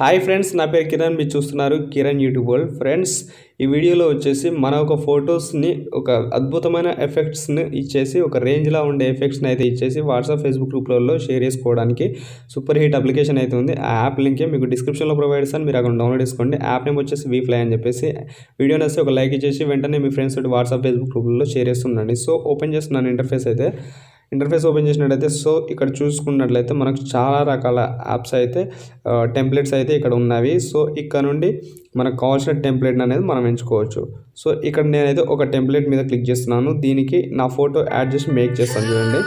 hi friends నా పేరు కిరణ్ మీరు చూస్తున్నారు కిరణ్ యూట్యూబ్ వరల్డ్ ఫ్రెండ్స్ ఈ వీడియోలో వచ్చేసి మన ఒక ఫొటోస్ని ఒక అద్భుతమైన ఎఫెక్ట్స్ని ఇచ్చేసి ఒక రేంజ్లో ఉండే ఎఫెక్ట్స్ని అయితే ఇచ్చేసి వాట్సాప్ ఫేస్బుక్ గ్రూప్లలో షేర్ చేసుకోవడానికి సూపర్ హిట్ అప్లికేషన్ అయితే ఉంది ఆ యాప్ లింకే మీకు డిస్క్రిప్షన్లో ప్రొవైడ్ చేస్తాను మీరు అక్కడ డౌన్లోడ్ చేసుకోండి యాప్ నేమ్ వచ్చేసి వీ ఫ్లై అని చెప్పేసి వీడియో నచ్చితే ఒక లైక్ ఇచ్చేసి వెంటనే మీ ఫ్రెండ్స్ తోటి వాట్సాప్ ఫేస్బుక్ గ్రూప్లలో షేర్ చేస్తుండండి సో ఓపెన్ చేస్తున్నాను ఇంటర్ఫేస్ అయితే ఇంటర్ఫేస్ ఓపెన్ చేసినట్టయితే సో ఇక్కడ చూసుకున్నట్లయితే మనకు చాలా రకాల యాప్స్ అయితే టెంప్లెట్స్ అయితే ఇక్కడ ఉన్నవి సో ఇక్కడ నుండి మనకు కావాల్సిన టెంప్లెట్ అనేది మనం ఎంచుకోవచ్చు సో ఇక్కడ నేనైతే ఒక టెంప్లెట్ మీద క్లిక్ చేస్తున్నాను దీనికి నా ఫోటో యాడ్ చేసి మేక్ చేస్తాను చూడండి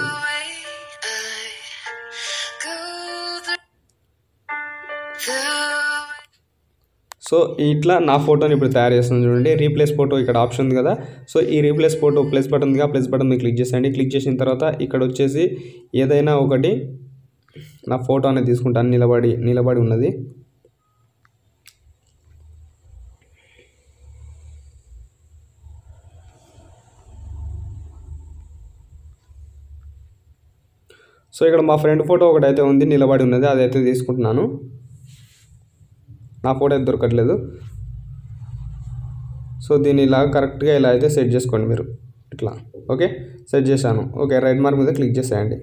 సో ఇట్లా నా ఫోటోని ఇప్పుడు తయారు చేస్తున్నాను చూడండి రీప్లేస్ ఫోటో ఇక్కడ ఆప్షన్ ఉంది కదా సో ఈ రీప్లేస్ ఫోటో ప్లేస్ బటన్ ఉందిగా ప్లేస్ బటన్ మీద క్లిక్ చేసేయండి క్లిక్ చేసిన తర్వాత ఇక్కడ వచ్చేసి ఏదైనా ఒకటి నా ఫోటో అనేది తీసుకుంటాను నిలబడి నిలబడి ఉన్నది సో ఇక్కడ మా ఫ్రెండ్ ఫోటో ఒకటి అయితే ఉంది నిలబడి ఉన్నది అదైతే తీసుకుంటున్నాను నా ఫోటో అయితే దొరకట్లేదు సో దీన్ని ఇలా కరెక్ట్గా ఇలా అయితే సెట్ చేసుకోండి మీరు ఇట్లా ఓకే సెట్ చేశాను ఓకే రైట్ మార్క్ మీద క్లిక్ చేసేయండి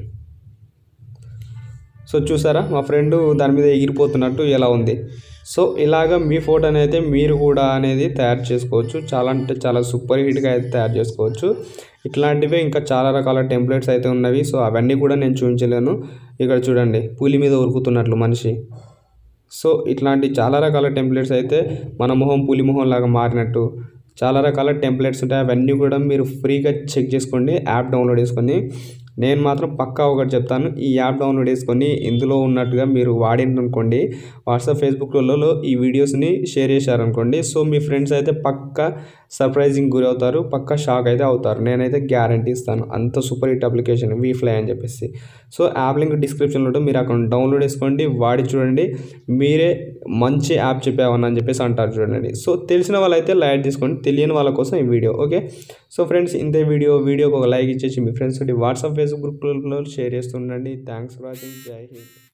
సో చూసారా మా ఫ్రెండ్ దాని మీద ఎగిరిపోతున్నట్టు ఎలా ఉంది సో ఇలాగ మీ ఫోటోని అయితే మీరు కూడా అనేది తయారు చేసుకోవచ్చు చాలా అంటే చాలా సూపర్ హిట్గా అయితే తయారు చేసుకోవచ్చు ఇట్లాంటివే ఇంకా చాలా రకాల టెంప్లెట్స్ అయితే ఉన్నవి సో అవన్నీ కూడా నేను చూపించలేను ఇక్కడ చూడండి పులి మీద ఉరుకుతున్నట్లు మనిషి సో ఇట్లాంటి చాలా రకాల టెంప్లెట్స్ అయితే మన మొహం పులి మొహం లాగా మారినట్టు చాలా రకాల టెంప్లెట్స్ ఉంటాయి అవన్నీ కూడా మీరు ఫ్రీగా చెక్ చేసుకోండి యాప్ డౌన్లోడ్ చేసుకొని నేను మాత్రం పక్కా ఒకటి చెప్తాను ఈ యాప్ డౌన్లోడ్ చేసుకొని ఇందులో ఉన్నట్టుగా మీరు వాడిననుకోండి వాట్సాప్ ఫేస్బుక్లలో ఈ వీడియోస్ని షేర్ చేశారనుకోండి సో మీ ఫ్రెండ్స్ అయితే పక్కా సర్ప్రైజింగ్ గురి అవుతారు పక్కా షాక్ అయితే అవుతారు నేనైతే గ్యారంటీ ఇస్తాను అంత super hit application V Fly అని చెప్పేసి సో యాప్ లింక్ డిస్క్రిప్షన్లో ఉంటుంది మీరు అక్కడ డౌన్లోడ్ చేసుకోండి వాడి చూడండి మీరే మంచి యాప్ చెప్పావని అని చెప్పేసి అంటారు చూడండి సో తెలిసిన వాళ్ళైతే లైట్ తీసుకోండి తెలియని వాళ్ళ కోసం ఈ వీడియో ఓకే సో ఫ్రెండ్స్ ఇంతే వీడియో వీడియోకి ఒక లైక్ ఇచ్చేసి మీ ఫ్రెండ్స్ తోటి వాట్సాప్ ఫేస్బుక్ గ్రూప్లలో షేర్ చేస్తుండండి థ్యాంక్స్ ఫర్ వాచింగ్ జై హింద్